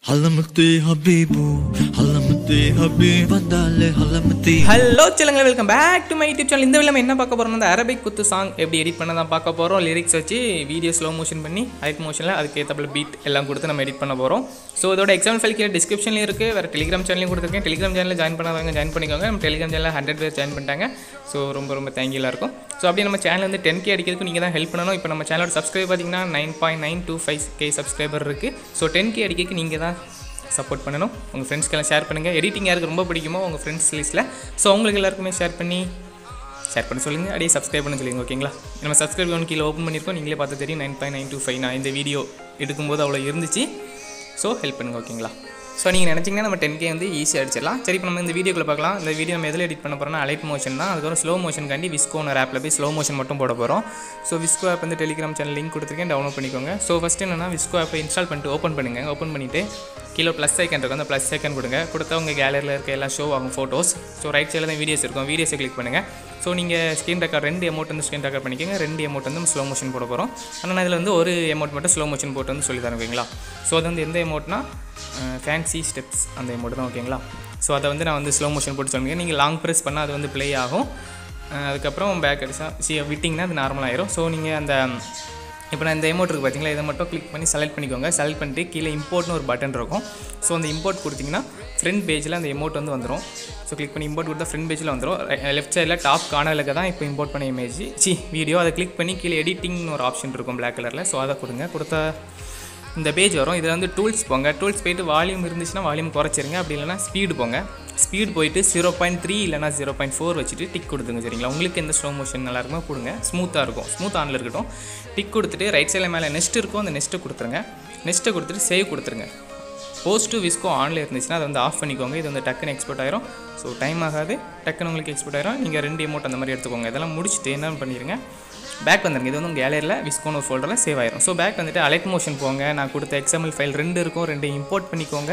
ஹலமத்தி ஹபீபு ஹலமத்தி ஹபீப் வந்தாலே ஹலமத்தி ஹலோ சிலங்க welcome back to my YouTube channel இந்த வீடியோ நம்ம என்ன பார்க்க போறோம் அந்த அரபிக் குத்து சாங் எப்படி எடிட் பண்ண தான் பார்க்க போகிறோம் லிரிக்ஸ் வச்சு வீடியோ ஸ்லோ மோஷன் பண்ணி ஹைட் மோஷனில் அதுக்கு ஏற்றப்பல பீட் எல்லாம் கொடுத்து நம்ம எடிட் பண்ண போகிறோம் ஸோ இதோட எக்ஸாம்பிள் ஃபைல் கீழே டிஸ்கிரிப்ஷன்லையும் இருக்குது வேறு டெலிகிராம் சேனலையும் கொடுத்துருக்கேன் டெலிகிராம் சேனலில் ஜாயின் பண்ணாதவங்க ஜாயின் பண்ணிக்கோங்க நம்ம டெலிகிராம் சேனலில் ஹண்ட்ரட் பேர் ஜாயின் பண்ணிட்டாங்க ஸோ ரொம்ப ரொம்ப தேங்க்யூலாக இருக்கும் ஸோ அப்படியே நம்ம சேனல் வந்து டென் கே அடிக்கிறதுக்கு நீங்கள் தான் ஹெல்ப் பண்ணணும் இப்போ நம்ம சேனலோட சப்ஸ்கிரைப் பார்த்தீங்கன்னா nine point nine two five K subscriber இருக்குது ஸோ டென் கே அடிக்கிறதுக்கு நீங்கள் தான் சப்போர்ட் பண்ணணும் உங்கள் ஃப்ரெண்ட்ஸ்க்கெல்லாம் ஷேர் பண்ணுங்கள் எடிட்டிங் யாருக்கு ரொம்ப பிடிக்குமோ உங்கள் ஃப்ரெண்ட்ஸ் லிஸ்ட்டில் ஸோ உங்களுக்கு எல்லாருக்குமே ஷேர் பண்ணி ஷேர் பண்ண சொல்லுங்கள் அப்படியே சப்ஸ்கிரைப் பண்ண சொல்லுங்க ஓகேங்களா நம்ம சப்ஸ்கிரைப் பண்ணி கீழே ஓப்பன் பண்ணியிருக்கோம் நீங்களே பார்த்து தெரியும் nine point nine two five நான் இந்த வீடியோ எடுக்கும்போது அவ்வளோ இருந்துச்சு ஸோ ஹெல்ப் பண்ணுங்கள் ஓகேங்களா ஸோ நீங்கள் நினச்சிங்கன்னா நம்ம டென் கே வந்து ஈஸியாக அடிச்சிடலாம் சரி இப்போ நம்ம இந்த வீடியோக்குள்ள பார்க்கலாம் இந்த வீடியோ நம்ம எதில் எடிட் பண்ண போகிறோம்னா அலைட் மோஷன் தான் அதுக்கப்புறம் ஸ்லோ மோஷனுக்காண்டி விஸ்கோனர் ஆப்பில் போய் ஸ்லோ மோஷன் மட்டும் போட போகிறோம் ஸோ விஸ்கோ ஆப் வந்து டெலிகிராம் சேனல் லிங்க் கொடுத்துருக்கேன் டவுன்லோட் பண்ணிக்கோங்க ஸோ ஃபஸ்ட்டு என்னன்னா விஸ்கோ ஆப்பை இன்ஸ்டால் பண்ணிட்டு ஓப்பன் பண்ணுங்கள் ஓப்பன் பண்ணிவிட்டு கீழே ப்ளஸ் ஐக்கன் இருக்கும் அந்த ப்ளஸ் ஐக்கன் கொடுங்க கொடுத்தா உங்கள் கேலரியில் இருக்க எல்லாம் ஷோ ஆகும் ஃபோட்டோஸ் ஸோ ரைட் சைடில் தான் வீடியோஸ் இருக்கும் வீடியோஸை கிளிக் பண்ணுங்கள் ஸோ நீங்கள் ஸ்க்ரீன் ரெக்கார்ட் ரெண்டு அமௌண்ட் வந்து ஸ்க்ரீன் ரெக்கார்ட் பண்ணிக்கோங்க ரெண்டு அமௌண்ட் வந்து ஸ்லோ மோஷன் போட போகிறோம் ஆனால் இதில் வந்து ஒரு அமௌண்ட் மட்டும் ஸ்லோ மோஷன் போட்டு வந்து சொல்லி தரேன் ஓகேங்களா ஸோ அது வந்து எந்த அமௌண்ட்னா ஃபேன்சி ஸ்டெப்ஸ் அந்த அமௌண்ட் தான் ஓகேங்களா ஸோ அதை வந்து நான் வந்து ஸ்லோ மோஷன் போட்டு சொல்லுங்கள் நீங்கள் லாங் ப்ரெஸ் பண்ணால் அது வந்து ப்ளே ஆகும் அஹ் அதுக்கப்புறம் பேக் அடிச்சா சி விட்டிங்கன்னா அது நார்மல் ஆயிரும் ஸோ நீங்கள் அந்த இப்போ நான் இந்த எமௌண்ட் இருக்குது பார்த்தீங்களா இதை மட்டும் கிளிக் பண்ணி செலக்ட் பண்ணிக்கோங்க செலக்ட் பண்ணிட்டு கீழே இம்போர்ட்னு ஒரு பட்டன் இருக்கும் ஸோ அந்த இம்போர்ட் கொடுத்தீங்கன்னா ஃப்ரண்ட் பேஜில் அந்த எமௌண்ட் வந்து வந்துடும் ஸோ கிளிக் பண்ணி இம்போர்ட் கொடுத்தா ஃப்ரண்ட் பேஜில் வந்துடும் லெஃப்ட் சைடில் டாப் கார்னருக்கு தான் இப்போ இம்போர்ட் பண்ண இமேஜ் சி வீடியோ அதை கிளிக் பண்ணி கீழே எடிட்டிங்னு ஒரு ஆப்ஷன் இருக்கும் பிளாக் கலரில் ஸோ அதை கொடுங்க கொடுத்தா இந்த பேஜ் வரும் இதில் வந்து டூல்ஸ் போங்க டூல்ஸ் போயிட்டு வால்யூம் இருந்துச்சுன்னா வால்யூம் குறைச்சிருங்க அப்படி இல்லைனா ஸ்பீடு போங்க ஸ்பீட் போயிட்டு ஜீரோ பாயிண்ட் த்ரீ இல்லைனா ஜீரோ பாயிண்ட் ஃபோர் வச்சுட்டு டிக் கொடுத்துங்க சரிங்களா உங்களுக்கு எந்த ஸ்லோ மோஷன் நல்லா இருக்குமோ கொடுங்க ஸ்மூத்தாக இருக்கும் ஸ்மூத் ஆனில் இருக்கட்டும் டிக் கொடுத்துட்டு ரைட் சைடில் மேலே நெக்ஸ்ட் இருக்கும் அந்த நெக்ஸ்ட்டை கொடுத்துருங்க நெக்ஸ்ட்டை கொடுத்துட்டு சேவ் கொடுத்துருங்க போஸ்ட் டு விஸ்கோ ஆனில் இருந்துச்சுன்னா அதை வந்து ஆஃப் பண்ணிக்கோங்க இது வந்து டக்குன்னு எக்ஸ்போர்ட் ஆயிரும் ஸோ டைம் ஆகாது டக்குன்னு உங்களுக்கு எக்ஸ்போர்ட் ஆயிரும் நீங்கள் ரெண்டு அமௌண்ட் அந்த மாதிரி எடுத்துக்கோங்க இதெல்லாம் முடிச்சுட்டு என்ன பண்ணிடுங்க பேக் வந்துருங்க இது வந்து உங்கள் கேலரியில் விஸ்கோன் ஒரு ஃபோல்டரில் சேவ் ஆயிரும் ஸோ பேக் வந்துட்டு அலைட் மோஷன் போங்க நான் கொடுத்த எக்ஸாம்பிள் ஃபைல் ரெண்டு இருக்கும் ரெண்டு இம்போர்ட் பண்ணிக்கோங்க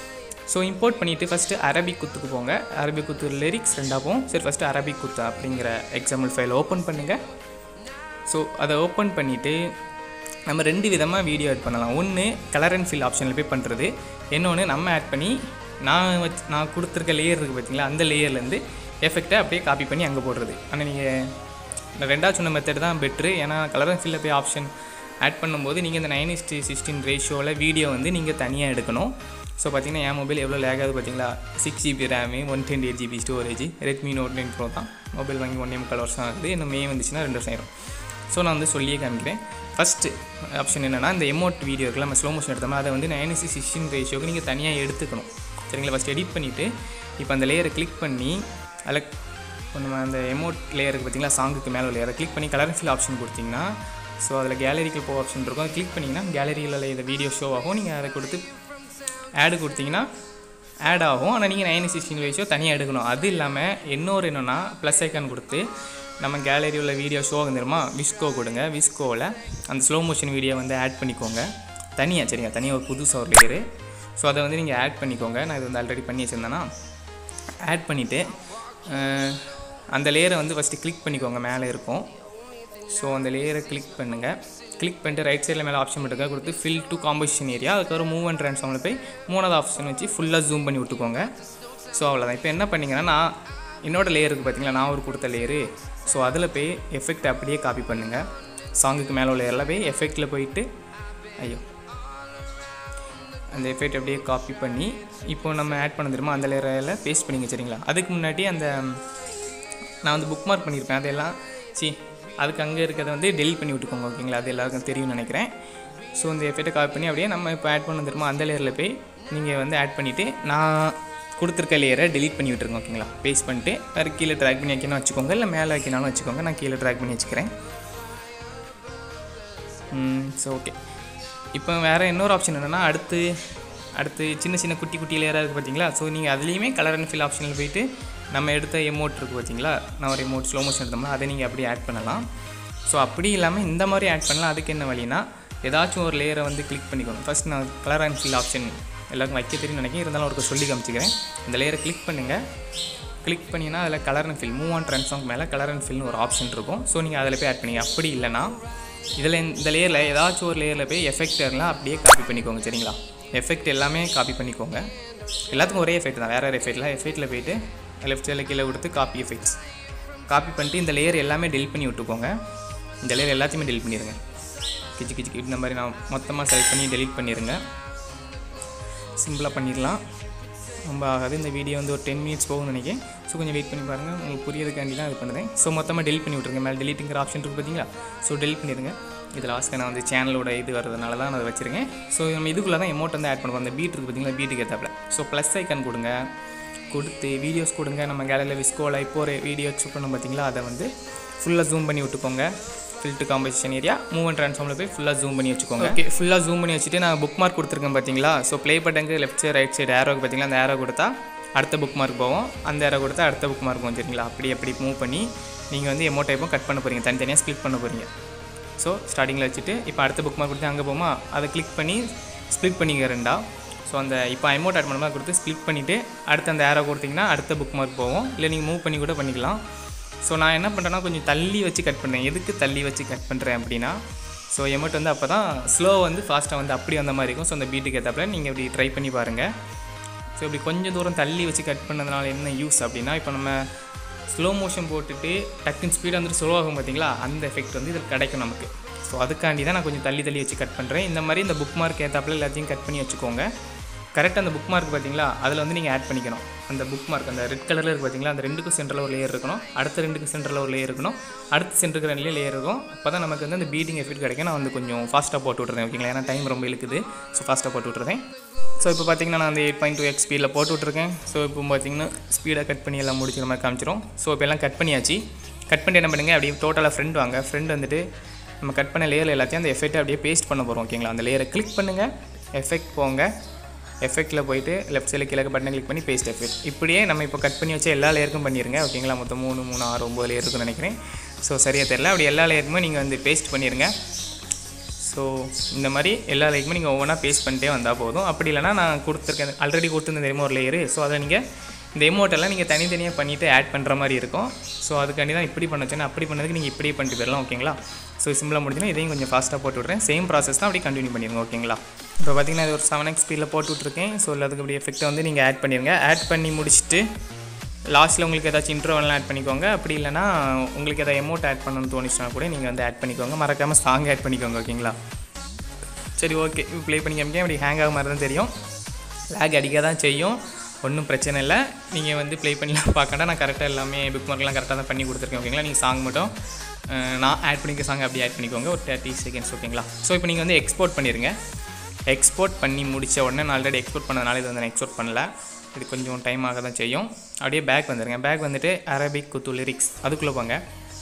ஸோ இம்போர்ட் பண்ணிவிட்டு ஃபஸ்ட்டு அரபிக் குத்துக்கு போங்க அரபிக் குத்து லிரிக்ஸ் ரெண்டாக போகும் சரி ஃபஸ்ட்டு அரபிக் குத்து அப்படிங்கிற எக்ஸாம்பிள் ஃபைல் ஓப்பன் பண்ணுங்கள் ஸோ அதை ஓப்பன் பண்ணிவிட்டு நம்ம ரெண்டு விதமாக வீடியோ ஆட் பண்ணலாம் ஒன்று கலர் அண்ட் ஃபில் ஆப்ஷனில் போய் பண்ணுறது இன்னொன்று நம்ம ஆட் பண்ணி நான் வச்சு நான் கொடுத்துருக்க லேயர் இருக்குது பார்த்தீங்களா அந்த லேயர்லேருந்து எஃபெக்டை அப்படியே காப்பி பண்ணி அங்கே போடுறது ஆனால் நீங்கள் இந்த ரெண்டாவது சொன்ன மெத்தட் தான் பெட்ரு ஏன்னா கலர் அண்ட் ஃபில்லில் போய் ஆப்ஷன் ஆட் பண்ணும்போது நீங்கள் இந்த நைன் இஸ்டி சிக்ஸ்டீன் ரேஷியோவில் வீடியோ வந்து நீங்கள் தனியாக எடுக்கணும் ஸோ பார்த்தீங்கன்னா என் மொபைல் எவ்வளோ லேக் ஆகுது பார்த்தீங்களா six GB RAM one twenty eight GB storage Redmi Note nine Pro தான் மொபைல் வாங்கி ஒன் முக்கால் வருஷம் ஆகுது இன்னும் மே வந்துச்சுன்னா ரெண்டு வருஷம் ஆயிரும் ஸோ நான் வந்து சொல்லியே காமிக்கிறேன் ஃபஸ்ட்டு ஆப்ஷன் என்னென்னா இந்த எமௌண்ட் வீடியோ இருக்குல்ல நம்ம ஸ்லோ மோஷன் எடுத்தோம்னா அதை வந்து நைன் சி சிக்ஸ்டின் ரேஷியோக்கு நீங்கள் தனியாக எடுத்துக்கணும் சரிங்களா ஃபஸ்ட் எடிட் பண்ணிவிட்டு இப்போ அந்த லேயரை கிளிக் பண்ணி அதில் இப்போ நம்ம அந்த எமௌண்ட் லேயருக்கு பார்த்தீங்களா சாங்குக்கு மேலே லேயரை கிளிக் பண்ணி கலர் ஃபில் ஆப்ஷன் கொடுத்தீங்கன்னா ஸோ அதில் கேலரிக்கு போ ஆப்ஷன் இருக்கும் அதை கிளிக் பண்ணிங்கன்னா கேலரியில் இந்த வீடியோ ஷோ ஆகும் நீங்கள் அதை கொடுத்து ஆடு கொடுத்தீங்கன்னா ஆட் ஆகும் ஆனால் நீங்கள் நைன் சிக்ஸ்டின் ரேஷியோ தனியாக எடுக்கணும் அது இல்லாமல் இன்னொரு என்னென்னா ப்ளஸ் ஐக்கான் கொடுத்து நம்ம கேலரி உள்ள வீடியோ ஷோ வந்துருமா விஸ்கோ கொடுங்க விஸ்கோவில் அந்த ஸ்லோ மோஷன் வீடியோ வந்து ஆட் பண்ணிக்கோங்க தனியாக சரிங்க தனியாக ஒரு புதுசாக ஒரு லேயரு ஸோ அதை வந்து நீங்கள் ஆட் பண்ணிக்கோங்க நான் இது வந்து ஆல்ரெடி பண்ணி வச்சுருந்தேன்னா ஆட் பண்ணிவிட்டு அந்த லேயரை வந்து ஃபஸ்ட்டு கிளிக் பண்ணிக்கோங்க மேலே இருக்கும் ஸோ அந்த லேயரை கிளிக் பண்ணுங்கள் கிளிக் பண்ணிட்டு ரைட் சைடில் மேலே ஆப்ஷன் மட்டும் கொடுத்து ஃபில் டு காம்போசிஷன் ஏரியா அதுக்கப்புறம் மூவ் அண்ட் ட்ரான்ஸ்ஃபார்மில் போய் மூணாவது ஆப்ஷன் வச்சு ஃபுல்லாக ஜூம் பண்ணி விட்டுக்கோங்க ஸோ அவ்வளோதான் இப்போ என்ன பண்ணிங்கன்னா நான் என்னோட லேயருக்கு பார்த்தீங்களா நான் ஒரு கொடுத்த லேயரு ஸோ அதில் போய் எஃபெக்ட் அப்படியே காப்பி பண்ணுங்கள் சாங்குக்கு மேலே உள்ள லேயரில் போய் எஃபெக்டில் போயிட்டு ஐயோ அந்த எஃபெக்ட் அப்படியே காப்பி பண்ணி இப்போ நம்ம ஆட் பண்ண தெரியுமா அந்த லேயரில் பேஸ்ட் பண்ணிங்க சரிங்களா அதுக்கு முன்னாடி அந்த நான் வந்து புக் மார்க் பண்ணியிருப்பேன் அதெல்லாம் சி அதுக்கு அங்கே இருக்கிறத வந்து டெலிட் பண்ணி விட்டுக்கோங்க ஓகேங்களா அது எல்லாருக்கும் தெரியும்னு நினைக்கிறேன் ஸோ இந்த எஃபெக்ட்டை காப்பி பண்ணி அப்படியே நம்ம இப்போ ஆட் பண்ண தெரியுமா அந்த லேயரில் போய் நீங்கள் வந்து ஆட் பண்ணிவிட்டு நான் கொடுத்துருக்க லேயரை டெலிட் பண்ணி விட்டுருங்க ஓகேங்களா பேஸ்ட் பண்ணிட்டு வேறு கீழே ட்ராக் பண்ணி வைக்கணும் வச்சுக்கோங்க இல்லை மேலே வைக்கணும்னு வச்சுக்கோங்க நான் கீழே ட்ராக் பண்ணி வச்சுக்கிறேன் ஸோ ஓகே இப்போ வேறு இன்னொரு ஆப்ஷன் என்னென்னா அடுத்து அடுத்து சின்ன சின்ன குட்டி குட்டி லேயராக இருக்குது பார்த்தீங்களா ஸோ நீங்கள் அதுலேயுமே கலர் அண்ட் ஃபில் ஆப்ஷனில் போயிட்டு நம்ம எடுத்த எமோட் இருக்குது பார்த்தீங்களா நான் ஒரு எமோட் ஸ்லோ மோஷன் எடுத்தோம்னா அதை நீங்கள் அப்படியே ஆட் பண்ணலாம் ஸோ அப்படி இல்லாமல் இந்த மாதிரி ஆட் பண்ணலாம் அதுக்கு என்ன வழினா ஏதாச்சும் ஒரு லேயரை வந்து கிளிக் பண்ணிக்கணும் ஃபஸ்ட் நான் கலர் அண்ட் ஃபில் ஆப்ஷன் எல்லாருக்கும் வைக்க தெரியும்னு நினைக்கிறேன் இருந்தாலும் அவருக்கு சொல்லி காமிச்சிக்கிறேன் இந்த லேயரை கிளிக் பண்ணுங்கள் கிளிக் பண்ணிங்கன்னா அதில் colour and fill move on transform மேலே கலர் அண்ட் ஃபில்னு ஒரு ஆப்ஷன் இருக்கும் ஸோ நீங்கள் அதில் போய் ஆட் பண்ணிங்க அப்படி இல்லைனா இதில் இந்த லேயரில் ஏதாச்சும் ஒரு லேயரில் போய் எஃபெக்ட் எல்லாம் அப்படியே காப்பி பண்ணிக்கோங்க சரிங்களா எஃபெக்ட் எல்லாமே காப்பி பண்ணிக்கோங்க எல்லாத்துக்கும் ஒரே எஃபெக்ட் தான் வேறு வேறு எஃபெக்ட்ல எஃபெக்ட்டில் போயிட்டு லெஃப்ட் சைடில் கீழே கொடுத்து காப்பி எஃபெக்ட்ஸ் காப்பி பண்ணிட்டு இந்த லேயர் எல்லாமே டெலிட் பண்ணி விட்டுக்கோங்க இந்த லேயர் எல்லாத்தையுமே டெலிட் பண்ணிடுங்க கிச்சு கிச்சு இந்த மாதிரி நான் மொத்தமாக செலக்ட் பண்ணி டெலிட் பண்ணிடுங்க சிம்பிளாக பண்ணிடலாம் ரொம்ப ஆகாது இந்த வீடியோ வந்து ஒரு டென் மினிட்ஸ் போகும்னு நினைக்கிறேன் ஸோ கொஞ்சம் வெயிட் பண்ணி பாருங்கள் உங்களுக்கு புரியறதுக்காண்டி தான் இது பண்ணுறேன் ஸோ மொத்தமாக டெலிட் பண்ணி விட்ருங்க மேலே டெலிட்டுங்கிற ஆப்ஷன் இருக்குது பார்த்தீங்களா ஸோ டெலிட் பண்ணிடுங்க இது லாஸ்ட்டாக நான் வந்து சேனலோட இது வரதுனால தான் நான் அதை வச்சுருக்கேன் ஸோ நம்ம இதுக்குள்ளே தான் எமௌண்ட் வந்து ஆட் பண்ணுவோம் அந்த பீட் இருக்குது பார்த்தீங்களா பீட்டுக்கு ஏற்றாப்புல ஸோ ப்ளஸ் ஐக்கன் கொடுங்க கொடுத்து வீடியோஸ் கொடுங்க நம்ம கேலரியில் விஸ்கோவில் இப்போ ஒரு வீடியோ எக்ஸ்போர்ட் பண்ணோம் பார்த்தீங்களா அதை வந்து ஃபுல்லாக ஜூம் பண்ணி விட்டுக்கோங்க fill to composition area move and ட்ரான்ஸ்ஃபார்மில் போய் ஃபுல்லாக ஜூம் பண்ணி வச்சுக்கோங்க ஓகே ஃபுல்லாக ஜூம் பண்ணி வச்சுட்டு நான் புக் மார்க் கொடுத்துருக்கேன் பார்த்தீங்களா ஸோ ப்ளே பட்டனுக்கு லெஃப்ட் சைடு ரைட் சைடு ஏரோக்கு பார்த்தீங்களா அந்த ஏரோ கொடுத்தா அடுத்த புக் மார்க் போவோம் அந்த ஏரோ கொடுத்தா அடுத்த புக் மார்க் போகும் சரிங்களா அப்படி அப்படி மூவ் பண்ணி நீங்கள் வந்து எமோ டைப்பும் கட் பண்ண போகிறீங்க தனித்தனியாக ஸ்ப்ளிட் பண்ண போகிறீங்க ஸோ ஸ்டார்டிங்கில் வச்சுட்டு இப்போ அடுத்த புக் மார்க் கொடுத்து அங்கே போமா அதை கிளிக் பண்ணி ஸ்ப்ளிட் பண்ணிக்க ரெண்டா ஸோ அந்த இப்போ அமௌண்ட் ஆட் பண்ண மாதிரி கொடுத்து ஸ்ப்ளிட் பண்ணிவிட்டு அடுத்து அந்த ஏரோ கொடுத்தீங்கன்னா அடுத்த புக் மார்க் போவோம் இல்லை நீங்கள் மூவ் பண்ணி கூட பண்ணிக்கலாம் ஸோ நான் என்ன பண்ணுறேன்னா கொஞ்சம் தள்ளி வச்சு கட் பண்ணுறேன் எதுக்கு தள்ளி வச்சு கட் பண்ணுறேன் அப்படின்னா ஸோ எமௌண்ட் வந்து அப்போ தான் ஸ்லோ வந்து ஃபாஸ்ட்டாக வந்து அப்படி வந்த மாதிரி இருக்கும் ஸோ அந்த பீட்டுக்கு ஏற்றாப்புல நீங்கள் இப்படி ட்ரை பண்ணி பாருங்கள் ஸோ இப்படி கொஞ்சம் தூரம் தள்ளி வச்சு கட் பண்ணதுனால என்ன யூஸ் அப்படின்னா இப்போ நம்ம ஸ்லோ மோஷன் போட்டுட்டு டக்குன்னு ஸ்பீடாக வந்துட்டு ஸ்லோ ஆகும் பார்த்தீங்களா அந்த எஃபெக்ட் வந்து இதில் கிடைக்கும் நமக்கு ஸோ அதுக்காண்டி தான் நான் கொஞ்சம் தள்ளி தள்ளி வச்சு கட் பண்ணுறேன் இந்த மாதிரி இந்த புக் மார்க் ஏற்றாப்புல எல்லாத்தையும் கட் பண்ணி வச்சுக்கோங்க கரெக்டாக அந்த புக் மார்க் பார்த்தீங்களா அதில் வந்து நீங்கள் ஆட் பண்ணிக்கணும் அந்த புக் மார்க் அந்த ரெட் கலரில் இருக்குது பார்த்தீங்களா அந்த ரெண்டுக்கும் சென்டரில் ஒரு லேயர் இருக்கணும் அடுத்த ரெண்டுக்கு சென்டரில் ஒரு லேயர் இருக்கணும் அடுத்த சென்டருக்கு ரெண்டுலேயும் லேயர் இருக்கும் அப்போ தான் நமக்கு வந்து அந்த பீட்டிங் எஃபெக்ட் கிடைக்கும் நான் வந்து கொஞ்சம் ஃபாஸ்ட்டாக போட்டு விட்றேன் ஓகேங்களா ஏன்னா டைம் ரொம்ப இழுக்குது ஸோ ஃபாஸ்ட்டாக போட்டு விட்றேன் ஸோ இப்போ பார்த்தீங்கன்னா நான் அந்த எயிட் பாயிண்ட் டூ எக்ஸ் ஸ்பீடில் போட்டு விட்ருக்கேன் ஸோ இப்போ பார்த்தீங்கன்னா ஸ்பீடாக கட் பண்ணி எல்லாம் முடிக்கிற மாதிரி காமிச்சிரும் ஸோ இப்போ எல்லாம் கட் பண்ணியாச்சு கட் பண்ணிட்டு என்ன பண்ணுங்க அப்படியே டோட்டலாக ஃப்ரெண்ட் வாங்க ஃப்ரெண்ட் வந்துட்டு நம்ம கட் பண்ண லேயர் எல்லாத்தையும் அந்த எஃபெக்ட்டை அப்படியே பேஸ்ட் பண்ண போகிறோம் ஓகேங்களா அந்த லேயரை கிளிக் பண்ணுங்கள் எஃபெக்ட் போங்க எஃபெக்ட்டில் போயிட்டு லெஃப்ட் சைடில் கீழே பட்டனை கிளிக் பண்ணி பேஸ்ட் எஃபெக்ட் இப்படியே நம்ம இப்போ கட் பண்ணி வச்ச எல்லா லேயருக்கும் பண்ணிடுங்க ஓகேங்களா மொத்தம் மூணு மூணு ஆறு ஒம்பது லேயர் இருக்குன்னு நினைக்கிறேன் ஸோ சரியாக தெரியல அப்படி எல்லா லேயருக்குமே நீங்கள் வந்து பேஸ்ட் பண்ணிடுங்க ஸோ இந்த மாதிரி எல்லா லேயருக்குமே நீங்கள் ஒவ்வொன்றா பேஸ்ட் பண்ணிட்டே வந்தால் போதும் அப்படி இல்லைனா நான் கொடுத்துருக்கேன் ஆல்ரெடி கொடுத்துருந்த தெரியுமா ஒரு லேயரு ஸோ அதை நீங்கள் இந்த எமௌண்ட்டெல்லாம் நீங்கள் தனித்தனியாக பண்ணிவிட்டு ஆட் பண்ணுற மாதிரி இருக்கும் ஸோ அதுக்காண்டி தான் இப்படி பண்ண வச்சேன்னா அப்படி பண்ணதுக்கு நீங்கள் இப்படியே பண்ணிட்டு போயிடலாம் ஓகேங்களா ஸோ சிம்பிளாக முடிஞ்சுன்னா இதையும் கொஞ்சம் ஃபாஸ்ட்டாக போட்டு விட்றேன் சேம் ப்ராசஸ் தான் அப்படியே கண்டினியூ பண்ணிடுங்க ஓகேங்களா இப்போ பார்த்தீங்கன்னா இது ஒரு செவன் எக்ஸ் ஸ்பீடில் போட்டு விட்ருக்கேன் ஸோ அதுக்கு அப்படி எஃபெக்ட்டை வந்து நீங்கள் ஆட் பண்ணிடுங்க ஆட் பண்ணி முடிச்சுட்டு லாஸ்ட்டில் உங்களுக்கு ஏதாச்சும் இன்ட்ரோவெல்லாம் ஆட் பண்ணிக்கோங்க அப்படி இல்லைனா உங்களுக்கு எதாவது எமௌண்ட் ஆட் பண்ணணும்னு தோணுச்சுன்னா கூட நீங்கள் வந்து ஆட் பண்ணிக்கோங்க மறக்காமல் சாங் ஆட் பண்ணிக்கோங்க ஓகேங்களா சரி ஓகே இப்போ ப்ளே பண்ணி காமிக்க அப்படி ஹேங் ஆக மாதிரி தான் தெரியும் லேக் அடிக்க தான் செய்யும் ஒன்றும் பிரச்சனை இல்லை நீங்கள் வந்து ப்ளே பண்ணிலாம் பார்க்கண்டா நான் கரெக்டாக எல்லாமே புக் மார்க்லாம் கரெக்டாக தான் பண்ணி கொடுத்துருக்கேன் ஓகேங்களா நீங்கள் சாங் மட்டும் அஹ், நான் ஆட் பண்ணிக்க சாங் அப்படி ஆட் பண்ணிக்கோங்க ஒரு தேர்ட்டி செகண்ட்ஸ் ஓகேங்களா ஸோ இப்போ நீங்கள் வந்து எக்ஸ்போர்ட் பண்ணிடுங்க எக்ஸ்போர்ட் பண்ணி முடித்த உடனே நான் ஆல்ரெடி எக்ஸ்போர்ட் பண்ணதுனால இது வந்து நான் எக்ஸ்போர்ட் பண்ணல இது கொஞ்சம் டைம் ஆக தான் செய்யும் அப்படியே பேக் வந்துடுங்க பேக் வந்துட்டு அரபிக் குத்து லிரிக்ஸ் அதுக்குள்ளே போங்க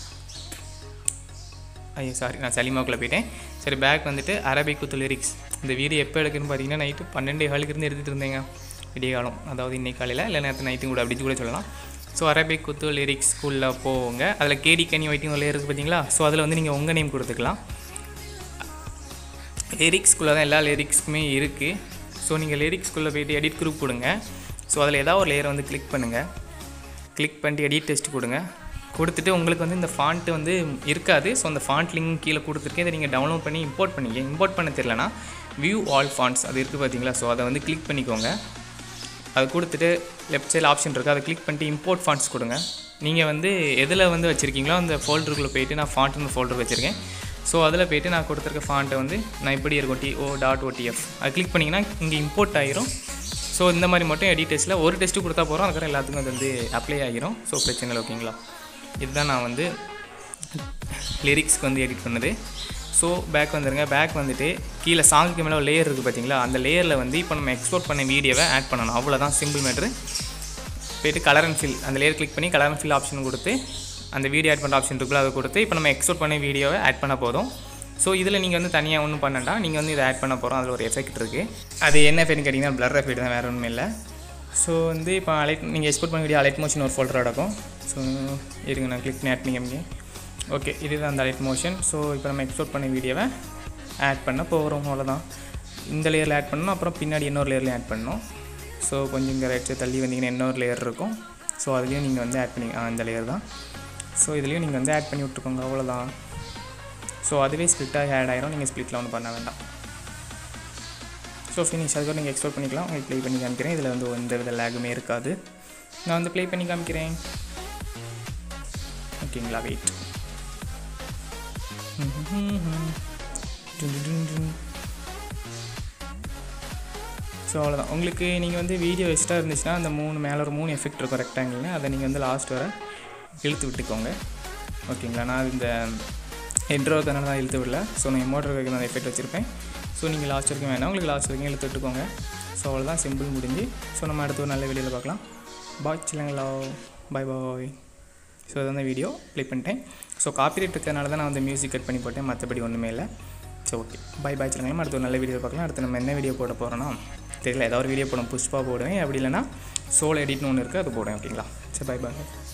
ஐயோ சாரி நான் சலிமாவுக்குள்ளே போயிட்டேன் சரி பேக் வந்துட்டு அரபிக் குத்து லிரிக்ஸ் இந்த வீடியோ எப்போ எடுக்குன்னு பார்த்தீங்கன்னா நைட்டு பன்னெண்டே காலுக்கு இருந்து எடுத்துகிட்டு இருந்தேங்க விடிய காலம் அதாவது இன்னைக்கு காலையில் இல்லை நேற்று நைட்டு கூட அப்படி கூட சொல்லலாம் ஸோ அரபிக் குத்து லிரிக்ஸ் ஸ்கூலில் போங்க அதில் கேடி கனி ஒயிட்டிங் ஒரு இருக்குது பார்த்தீங்களா ஸோ அதில் வந்து நீங்கள் உங்கள் நேம் கொடுத்துக்கலாம் லிரிக்ஸ்குள்ளே தான் எல்லா லிரிக்ஸுக்குமே இருக்குது ஸோ நீங்கள் லிரிக்ஸ்குள்ளே போயிட்டு எடிட் குரூப் கொடுங்க ஸோ அதில் ஏதாவது ஒரு லேயரை வந்து கிளிக் பண்ணுங்கள் கிளிக் பண்ணிட்டு எடிட் டெஸ்ட் கொடுங்க கொடுத்துட்டு உங்களுக்கு வந்து இந்த ஃபாண்ட்டு வந்து இருக்காது ஸோ அந்த ஃபாண்ட் லிங்க் கீழே கொடுத்துருக்கேன் இதை நீங்கள் டவுன்லோட் பண்ணி இம்போர்ட் பண்ணிக்க இம்போர்ட் பண்ண தெரியலனா வியூ ஆல் ஃபாண்ட்ஸ் அது இருக்குது பார்த்தீங்களா ஸோ அதை வந்து கிளிக் பண்ணிக்கோங்க அது கொடுத்துட்டு லெஃப்ட் சைடில் ஆப்ஷன் இருக்குது அதை கிளிக் பண்ணிட்டு இம்போர்ட் ஃபாண்ட்ஸ் கொடுங்க நீங்கள் வந்து எதில் வந்து வச்சுருக்கீங்களோ அந்த ஃபோல்டருக்குள்ளே போயிட்டு நான் ஃபாண்ட்னு ஃபோல்டர் வச்சுருக்கேன் ஸோ அதில் போயிட்டு நான் கொடுத்துருக்க ஃபாண்ட்டை வந்து நான் இப்படி இருக்கும் டி ஓ டாட் ஓடிஎஃப் அது கிளிக் பண்ணிங்கன்னா இங்கே இம்போர்ட் ஆகிரும் ஸோ இந்த மாதிரி மட்டும் எடிட் டெஸ்ட்டில் ஒரு டெஸ்ட்டு கொடுத்தா போகிறோம் அதுக்கப்புறம் எல்லாத்துக்கும் அது வந்து அப்ளை ஆகிரும் ஸோ பிரச்சனை இல்லை ஓகேங்களா இதுதான் நான் வந்து லிரிக்ஸ்க்கு வந்து எடிட் பண்ணது ஸோ பேக் வந்துருங்க பேக் வந்துட்டு கீழே சாங்குக்கு மேலே ஒரு லேயர் இருக்குது பார்த்தீங்களா அந்த லேயரில் வந்து இப்போ நம்ம எக்ஸ்போர்ட் பண்ண வீடியோவை ஆட் பண்ணணும் அவ்வளோதான் சிம்பிள் மேட்ரு போயிட்டு கலர் அண்ட் ஃபில் அந்த லேயர் கிளிக் பண்ணி கலர் அண்ட் ஃபில் ஆப்ஷன் கொடுத்து அந்த வீடியோ ஆட் பண்ணுற ஆப்ஷன் இருக்குல்ல அதை கொடுத்து இப்போ நம்ம எக்ஸ்போர்ட் பண்ண வீடியோவை ஆட் பண்ண போதும் ஸோ இதில் நீங்கள் வந்து தனியாக ஒன்றும் பண்ணண்டா நீங்கள் வந்து இதை ஆட் பண்ண போகிறோம் அதில் ஒரு எஃபெக்ட் இருக்குது அது என்ன எஃபெக்ட்னு கேட்டிங்கன்னா பிளர் எஃபெக்ட் தான் வேறு ஒன்றும் இல்லை ஸோ வந்து இப்போ அலைட் நீங்கள் எக்ஸ்போர்ட் பண்ண வீடியோ அலைட் மோஷன் ஒரு ஃபோல்டர் நடக்கும் ஸோ இருங்க நான் கிளிக் பண்ணி ஆட் பண்ணிக்க ஓகே இதுதான் அந்த அலைட் மோஷன் ஸோ இப்போ நம்ம எக்ஸ்போர்ட் பண்ண வீடியோவை ஆட் பண்ண போகிறோம் அவ்வளோதான் இந்த லேயரில் ஆட் பண்ணணும் அப்புறம் பின்னாடி இன்னொரு லேயர்லையும் ஆட் பண்ணணும் ஸோ கொஞ்சம் இங்கே ரைட் சைடு தள்ளி வந்தீங்கன்னா இன்னொரு லேயர் இருக்கும் ஸோ அதுலேயும் நீங்கள் வந்து ஆட் பண்ணி ஆ, இந்த லேயர் தான் ஸோ இதுலேயும் நீங்கள் வந்து ஆட் பண்ணி விட்ருக்கோங்க அவ்வளோதான் ஸோ அதுவே ஸ்ப்ளிட்டாக ஆட் ஆயிரும் நீங்கள் ஸ்ப்ளிட்டில் ஒன்றும் பண்ண வேண்டாம் ஸோ ஸோ ஃபினிஷ் அதுக்கப்புறம் நீங்கள் எக்ஸ்போர்ட் பண்ணிக்கலாம் உங்களுக்கு ப்ளே பண்ணி காமிக்கிறேன் இதில் வந்து எந்த வித லேகுமே இருக்காது நான் வந்து ப்ளே பண்ணி காமிக்கிறேன் ஓகேங்களா வெயிட் ஸோ அவ்வளோதான் உங்களுக்கு நீங்கள் வந்து வீடியோ எக்ஸ்ட்ரா இருந்துச்சுன்னா அந்த மூணு மேலே ஒரு மூணு எஃபெக்ட் இருக்கும் ரெக்டாங்கிளில் அதை நீங்கள் வந்து லாஸ்ட் வர இழுத்து விட்டுக்கோங்க ஓகேங்களா நான் இந்த என்ட்ரோ தானே தான் இழுத்து விடல ஸோ நான் இமோட்டர் வரைக்கும் நான் எஃபெக்ட் வச்சுருப்பேன் ஸோ நீங்கள் லாஸ்ட் வரைக்கும் வேணாம் உங்களுக்கு லாஸ்ட் வரைக்கும் இழுத்து விட்டுக்கோங்க ஸோ அவ்வளோதான் சிம்பிள் முடிஞ்சு ஸோ நம்ம அடுத்த ஒரு நல்ல வீடியோவில் பார்க்கலாம் பாய் சில்லங்களா பாய் பாய் ஸோ அதான் வீடியோ ப்ளே பண்ணிட்டேன் ஸோ காப்பிரைட் இருக்கிறதுனால தான் நான் வந்து மியூசிக் கட் பண்ணி போட்டேன் மற்றபடி ஒன்றுமே இல்லை ஸோ ஓகே பை பாய் சில்லங்களா அடுத்த ஒரு நல்ல வீடியோ பார்க்கலாம் அடுத்து நம்ம என்ன வீடியோ போட போகிறோன்னா தெரியல ஏதாவது ஒரு வீடியோ போடும் புஷ்பா போடுவேன் அப்படி இல்லைன்னா சோல் எடிட்னு ஒன்று இருக்குது அது போடுவேன் ஓகேங்களா சரி பை பாய்